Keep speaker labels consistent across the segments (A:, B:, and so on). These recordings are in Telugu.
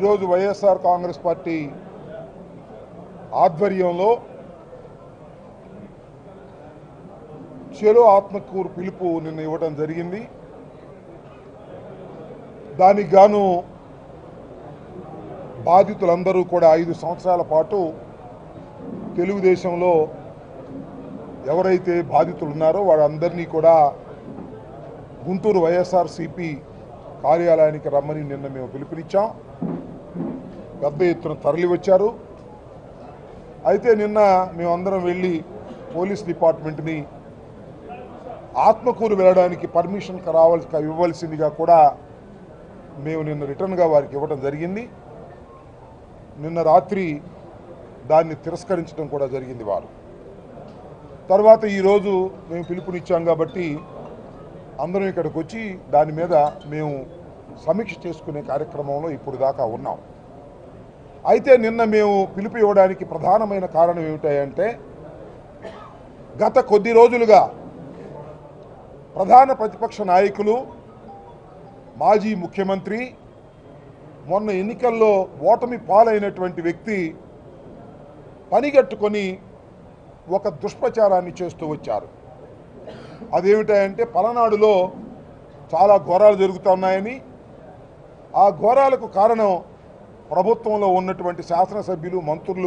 A: ఈరోజు వైఎస్ఆర్ కాంగ్రెస్ పార్టీ ఆధ్వర్యంలో చెలో ఆత్మకూరు పిలుపు నిన్న ఇవ్వడం జరిగింది దానికి గాను బాధితులందరూ కూడా ఐదు సంవత్సరాల పాటు తెలుగుదేశంలో ఎవరైతే బాధితులు ఉన్నారో వాళ్ళందరినీ కూడా గుంటూరు వైఎస్ఆర్సిపి కార్యాలయానికి రమ్మని నిన్న మేము పిలుపునిచ్చాం పెద్ద ఎత్తున తరలి వచ్చారు అయితే నిన్న మేమందరం వెళ్ళి పోలీస్ డిపార్ట్మెంట్ని ఆత్మకూరు వెళ్ళడానికి పర్మిషన్ రావాల్సి ఇవ్వవలసిందిగా కూడా మేము నిన్న రిటర్న్గా వారికి ఇవ్వడం జరిగింది నిన్న రాత్రి దాన్ని తిరస్కరించడం కూడా జరిగింది వారు తర్వాత ఈరోజు మేము పిలుపునిచ్చాం కాబట్టి అందరం ఇక్కడికి వచ్చి దాని మీద మేము సమీక్ష చేసుకునే కార్యక్రమంలో ఇప్పుడు దాకా ఉన్నాం అయితే నిన్న మేము పిలుపు ఇవ్వడానికి ప్రధానమైన కారణం ఏమిటంటే గత కొద్ది రోజులుగా ప్రధాన ప్రతిపక్ష నాయకులు మాజీ ముఖ్యమంత్రి మొన్న ఎన్నికల్లో ఓటమి పాలైనటువంటి వ్యక్తి పనిగట్టుకొని ఒక దుష్ప్రచారాన్ని చేస్తూ వచ్చారు అదేమిటంటే పలనాడులో చాలా ఘోరాలు జరుగుతున్నాయని ఆ ఘోరాలకు కారణం ప్రభుత్వంలో ఉన్నటువంటి శాసనసభ్యులు మంత్రులు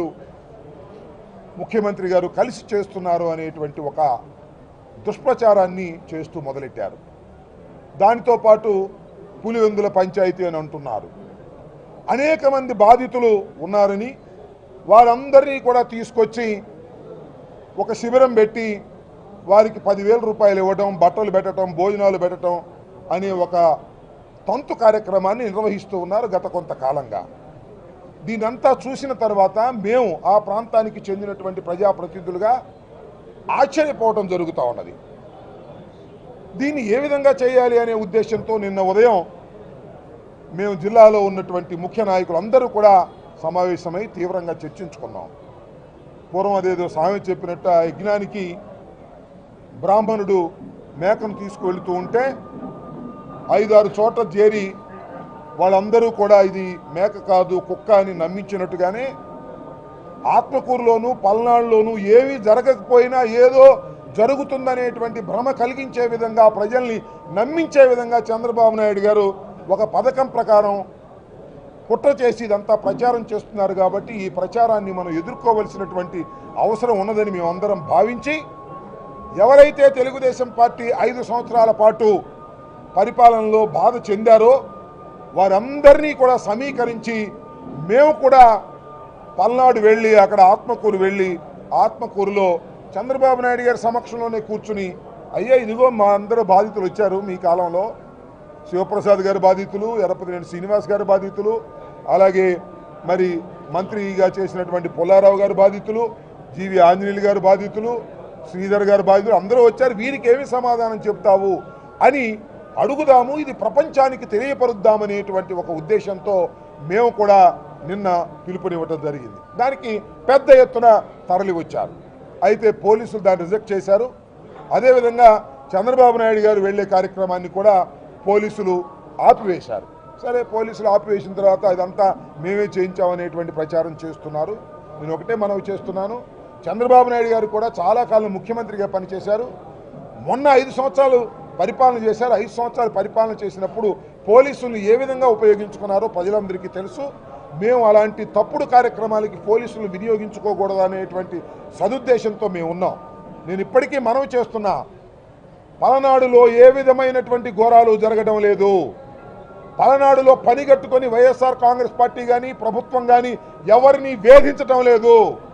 A: ముఖ్యమంత్రి గారు కలిసి చేస్తున్నారు అనేటువంటి ఒక దుష్ప్రచారాన్ని చేస్తూ మొదలెట్టారు దానితో పాటు పులివెందుల పంచాయతీ అని అంటున్నారు అనేక మంది బాధితులు ఉన్నారని వారందరినీ కూడా తీసుకొచ్చి ఒక శిబిరం పెట్టి వారికి పదివేల రూపాయలు ఇవ్వడం బట్టలు పెట్టడం భోజనాలు పెట్టడం అనే ఒక తంతు కార్యక్రమాన్ని నిర్వహిస్తూ ఉన్నారు గత కొంతకాలంగా దీనంతా చూసిన తర్వాత మేము ఆ ప్రాంతానికి చెందినటువంటి ప్రజాప్రతినిధులుగా ఆశ్చర్యపోవడం జరుగుతూ ఉన్నది దీన్ని ఏ విధంగా చేయాలి అనే ఉద్దేశంతో నిన్న ఉదయం మేము జిల్లాలో ఉన్నటువంటి ముఖ్య నాయకులు అందరూ కూడా సమావేశమై తీవ్రంగా చర్చించుకున్నాం పూర్వం అదేదో స్వామి చెప్పినట్టు ఆ యజ్ఞానికి బ్రాహ్మణుడు మేకను తీసుకువెళుతూ ఉంటే ఐదారు చోట్ల చేరి వాళ్ళందరూ కూడా ఇది మేక కాదు కుక్క అని నమ్మించినట్టుగానే ఆత్మకూరులోను పల్నాడులోను ఏమీ జరగకపోయినా ఏదో జరుగుతుందనేటువంటి భ్రమ కలిగించే విధంగా ప్రజల్ని నమ్మించే విధంగా చంద్రబాబు నాయుడు గారు ఒక పథకం ప్రకారం కుట్ర చేసి ఇదంతా ప్రచారం చేస్తున్నారు కాబట్టి ఈ ప్రచారాన్ని మనం ఎదుర్కోవలసినటువంటి అవసరం ఉన్నదని మేమందరం భావించి ఎవరైతే తెలుగుదేశం పార్టీ ఐదు సంవత్సరాల పాటు పరిపాలనలో బాధ చెందారో వారందరినీ కూడా సమీకరించి మేము కూడా పల్నాడు వెళ్ళి అక్కడ ఆత్మకూరు వెళ్ళి ఆత్మకూరులో చంద్రబాబు నాయుడు గారి సమక్షంలోనే కూర్చుని అయ్యా ఇదిగో మా అందరూ బాధితులు వచ్చారు మీ కాలంలో శివప్రసాద్ గారి బాధితులు ఎర్రపతినేని శ్రీనివాస్ గారి బాధితులు అలాగే మరి మంత్రిగా చేసినటువంటి పుల్లారావు గారి బాధితులు జీవి ఆంజనేయులు గారి బాధితులు శ్రీధర్ గారి బాధితులు అందరూ వచ్చారు వీరికి ఏమి సమాధానం చెప్తావు అని అడుగుదాము ఇది ప్రపంచానికి తెలియపరుద్దామనేటువంటి ఒక ఉద్దేశంతో మేము కూడా నిన్న పిలుపునివ్వటం జరిగింది దానికి పెద్ద ఎత్తున తరలి వచ్చారు అయితే పోలీసులు దాన్ని రిజెక్ట్ చేశారు అదేవిధంగా చంద్రబాబు నాయుడు గారు వెళ్ళే కార్యక్రమాన్ని కూడా పోలీసులు ఆపివేశారు సరే పోలీసులు ఆపివేసిన తర్వాత ఇదంతా మేమే చేయించామనేటువంటి ప్రచారం చేస్తున్నారు నేను ఒకటే మనవి చేస్తున్నాను చంద్రబాబు నాయుడు గారు కూడా చాలా కాలం ముఖ్యమంత్రిగా పనిచేశారు మొన్న ఐదు సంవత్సరాలు పరిపాలన చేశారు ఐదు సంవత్సరాలు పరిపాలన చేసినప్పుడు పోలీసులు ఏ విధంగా ఉపయోగించుకున్నారో ప్రజలందరికీ తెలుసు మేము అలాంటి తప్పుడు కార్యక్రమాలకి పోలీసులు వినియోగించుకోకూడదు అనేటువంటి సదుద్దేశంతో మేము ఉన్నాం నేను ఇప్పటికీ మనవి చేస్తున్నా పలనాడులో ఏ విధమైనటువంటి ఘోరాలు జరగడం లేదు పలనాడులో పనిగట్టుకొని వైఎస్ఆర్ కాంగ్రెస్ పార్టీ కానీ ప్రభుత్వం కానీ ఎవరిని వేధించటం లేదు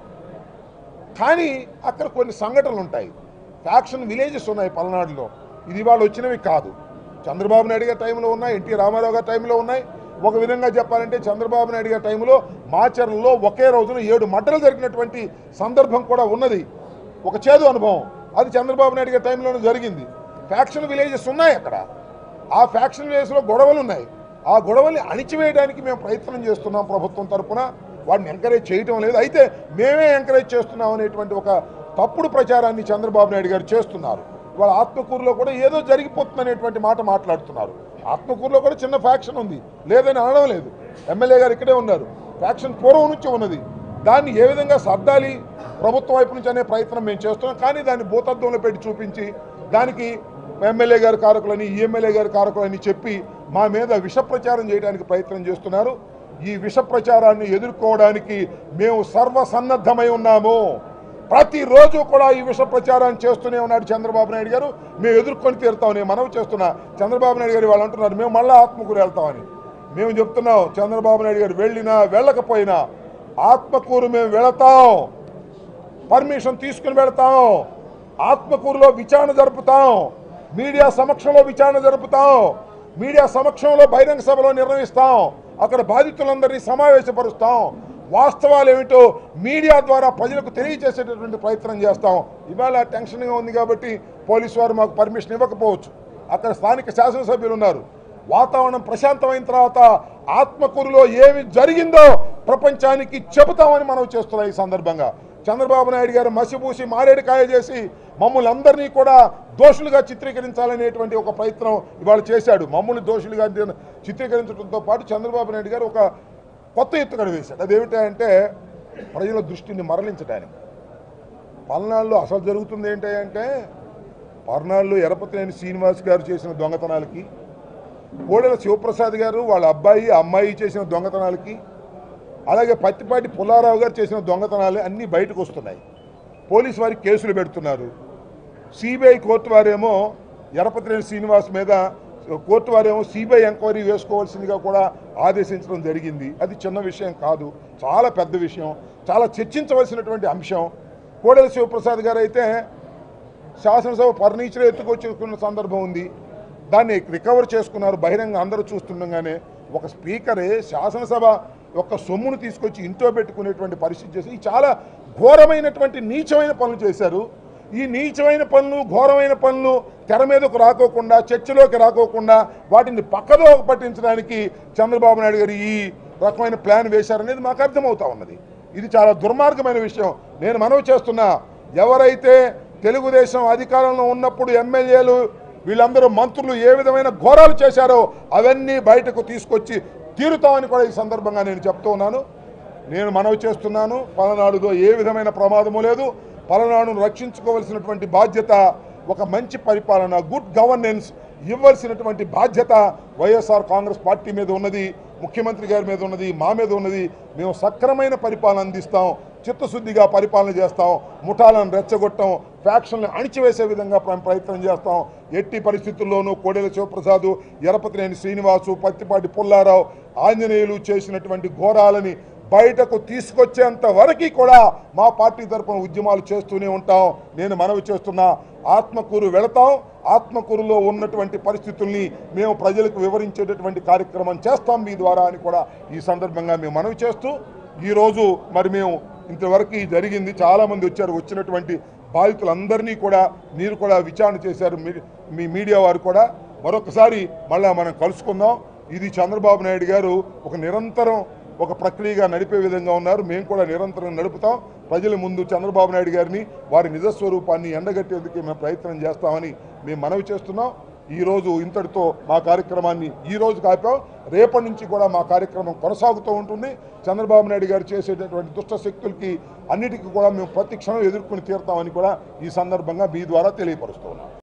A: కానీ అక్కడ కొన్ని సంఘటనలు ఉంటాయి ఫ్యాక్షన్ విలేజెస్ ఉన్నాయి పల్నాడులో ఇది వాళ్ళు వచ్చినవి కాదు చంద్రబాబు నాయుడు గారి టైంలో ఉన్నాయి ఎన్టీ రామారావు గారి టైంలో ఉన్నాయి ఒక విధంగా చెప్పాలంటే చంద్రబాబు నాయుడు గారి టైంలో మాచర్లలో ఒకే రోజున ఏడు మడ్డలు జరిగినటువంటి సందర్భం కూడా ఉన్నది ఒక చేదు అనుభవం అది చంద్రబాబు నాయుడు గారి టైంలోనే జరిగింది ఫ్యాక్షన్ విలేజెస్ ఉన్నాయి అక్కడ ఆ ఫ్యాక్షన్ విలేజెస్లో గొడవలు ఉన్నాయి ఆ గొడవల్ని అణిచివేయడానికి మేము ప్రయత్నం చేస్తున్నాం ప్రభుత్వం తరపున వాడిని ఎంకరేజ్ చేయటం లేదు అయితే మేమే ఎంకరేజ్ చేస్తున్నాం అనేటువంటి ఒక తప్పుడు ప్రచారాన్ని చంద్రబాబు నాయుడు గారు చేస్తున్నారు వాళ్ళ ఆత్మకూరులో కూడా ఏదో జరిగిపోతుంది అనేటువంటి మాట మాట్లాడుతున్నారు ఆత్మకూరులో కూడా చిన్న ఫ్యాక్షన్ ఉంది లేదని అనడం లేదు ఎమ్మెల్యే గారు ఇక్కడే ఉన్నారు ఫ్యాక్షన్ పూర్వం నుంచి ఉన్నది దాన్ని ఏ విధంగా సర్దాలి ప్రభుత్వం వైపు నుంచి అనే ప్రయత్నం మేము చేస్తున్నాం కానీ దాన్ని భూతత్వంలో పెట్టి చూపించి దానికి ఎమ్మెల్యే గారి కారకులని ఈ ఎమ్మెల్యే గారి కారకులని చెప్పి మా మీద విష ప్రచారం చేయడానికి ప్రయత్నం చేస్తున్నారు ఈ విష ప్రచారాన్ని ఎదుర్కోవడానికి మేము సర్వసన్నద్ధమై ఉన్నాము ప్రతిరోజు కూడా ఈ విష ప్రచారాన్ని చేస్తూనే ఉన్నాడు చంద్రబాబు నాయుడు గారు మేము ఎదుర్కొని తీరుతామని నేను మనవి చేస్తున్నా చంద్రబాబు నాయుడు గారు వాళ్ళు అంటున్నారు మేము మళ్ళీ ఆత్మకూరు వెళ్తామని మేము చెప్తున్నాం చంద్రబాబు నాయుడు గారు వెళ్ళినా వెళ్ళకపోయినా ఆత్మకూరు మేము వెళతాం పర్మిషన్ తీసుకుని వెళతాం ఆత్మకూరులో విచారణ జరుపుతాం మీడియా సమక్షంలో విచారణ జరుపుతాం మీడియా సమక్షంలో బహిరంగ సభలో నిర్వహిస్తాం అక్కడ బాధితులందరినీ సమావేశపరుస్తాం వాస్తవాలు ఏమిటో మీడియా ద్వారా ప్రజలకు తెలియజేసేటటువంటి ప్రయత్నం చేస్తాం ఇవాళ టెన్షన్గా ఉంది కాబట్టి పోలీసు వారు మాకు పర్మిషన్ ఇవ్వకపోవచ్చు అక్కడ స్థానిక శాసనసభ్యులు ఉన్నారు వాతావరణం ప్రశాంతమైన తర్వాత ఆత్మకూరులో ఏమి జరిగిందో ప్రపంచానికి చెబుతామని మనం చేస్తున్నాం ఈ సందర్భంగా చంద్రబాబు నాయుడు గారు మసిపూసి మారేడుకాయ చేసి మమ్మల్ని అందరినీ కూడా దోషులుగా చిత్రీకరించాలనేటువంటి ఒక ప్రయత్నం ఇవాళ చేశాడు మమ్మల్ని దోషులుగా చిత్రీకరించడంతో పాటు చంద్రబాబు నాయుడు గారు ఒక కొత్త ఎత్తుగడ వేశాడు అదేమిటంటే ప్రజల దృష్టిని మరలించడానికి పల్నాడులో అసలు జరుగుతుంది ఏంటంటే పల్నాడులో ఎరపతినేని శ్రీనివాస్ గారు చేసిన దొంగతనాలకి కోడెల శివప్రసాద్ గారు వాళ్ళ అబ్బాయి అమ్మాయి చేసిన దొంగతనాలకి అలాగే పత్తిపాటి పుల్లారావు గారు చేసిన దొంగతనాలు అన్నీ బయటకు వస్తున్నాయి పోలీసు వారికి కేసులు పెడుతున్నారు సిబిఐ కోర్టు వారేమో ఎరపతినేని శ్రీనివాస్ మీద కోర్టు వారేమో సిబిఐ ఎంక్వైరీ వేసుకోవాల్సిందిగా కూడా ఆదేశించడం జరిగింది అది చిన్న విషయం కాదు చాలా పెద్ద విషయం చాలా చర్చించవలసినటువంటి అంశం కోడెల శివప్రసాద్ గారు అయితే శాసనసభ ఫర్నిచర్ ఎత్తుకొచ్చుకున్న సందర్భం ఉంది దాన్ని రికవర్ చేసుకున్నారు బహిరంగ అందరూ చూస్తుండగానే ఒక స్పీకరే శాసనసభ యొక్క సొమ్మును తీసుకొచ్చి ఇంట్లో పెట్టుకునేటువంటి పరిస్థితి చేసి ఈ చాలా ఘోరమైనటువంటి నీచమైన పనులు చేశారు ఈ నీచమైన పనులు ఘోరమైన పనులు తెర మీదకు రాకోకుండా చర్చలోకి రాకోకుండా వాటిని పక్కదో పట్టించడానికి చంద్రబాబు నాయుడు గారు ఈ రకమైన ప్లాన్ వేశారనేది మాకు అర్థమవుతా ఉన్నది ఇది చాలా దుర్మార్గమైన విషయం నేను మనవి చేస్తున్నా ఎవరైతే తెలుగుదేశం అధికారంలో ఉన్నప్పుడు ఎమ్మెల్యేలు వీళ్ళందరూ మంత్రులు ఏ విధమైన ఘోరాలు చేశారో అవన్నీ బయటకు తీసుకొచ్చి తీరుతామని కూడా ఈ సందర్భంగా నేను చెప్తూ ఉన్నాను నేను మనవి చేస్తున్నాను పలనాడులో ఏ విధమైన ప్రమాదము లేదు పలనాడును రక్షించుకోవలసినటువంటి బాధ్యత ఒక మంచి పరిపాలన గుడ్ గవర్నెన్స్ ఇవ్వాల్సినటువంటి బాధ్యత వైఎస్ఆర్ కాంగ్రెస్ పార్టీ మీద ఉన్నది ముఖ్యమంత్రి గారి మీద ఉన్నది మా మీద ఉన్నది మేము సక్రమైన పరిపాలన అందిస్తాం చిత్తశుద్ధిగా పరిపాలన చేస్తాం ముఠాలను రెచ్చగొట్టం ఫ్యాక్షన్లు అణిచివేసే విధంగా ప్ర- ప్రయత్నం చేస్తాం ఎట్టి పరిస్థితుల్లోనూ కోడెల శివప్రసాద్ ఎరపతినేని శ్రీనివాసు పత్తిపాటి పుల్లారావు ఆంజనేయులు చేసినటువంటి ఘోరాలని బయటకు తీసుకొచ్చేంత వరకు కూడా మా పార్టీ తరపున ఉద్యమాలు చేస్తూనే ఉంటాం నేను మనవి చేస్తున్నా ఆత్మకూరు వెళతాం ఆత్మకూరులో ఉన్నటువంటి పరిస్థితుల్ని మేము ప్రజలకు వివరించేటటువంటి కార్యక్రమం చేస్తాం మీ ద్వారా అని కూడా ఈ సందర్భంగా మేము మనవి చేస్తూ ఈరోజు మరి మేము ఇంతవరకు ఈ జరిగింది చాలామంది వచ్చారు వచ్చినటువంటి బాధితులందరినీ కూడా మీరు కూడా విచారణ చేశారు మీ- మీ మీడియా వారు కూడా మరొకసారి మళ్ళా మనం కలుసుకుందాం ఇది చంద్రబాబు నాయుడు గారు ఒక నిరంతరం ఒక ప్రక్రియగా నడిపే విధంగా ఉన్నారు మేము కూడా నిరంతరం నడుపుతాం ప్రజల ముందు చంద్రబాబు నాయుడు గారిని వారి నిజస్వరూపాన్ని ఎండగట్టేందుకు మేము ప్రయత్నం చేస్తామని మేము మనవి చేస్తున్నాం ఈ రోజు ఇంతటితో మా కార్యక్రమాన్ని ఈ రోజు కాపాం రేపటి నుంచి కూడా మా కార్యక్రమం కొనసాగుతూ ఉంటుంది చంద్రబాబు నాయుడు గారు చేసేటటువంటి దుష్ట శక్తులకి అన్నిటికీ కూడా మేము ప్రతి క్షణం ఎదుర్కొని తీరుతామని కూడా ఈ సందర్భంగా మీ ద్వారా తెలియపరుస్తున్నాం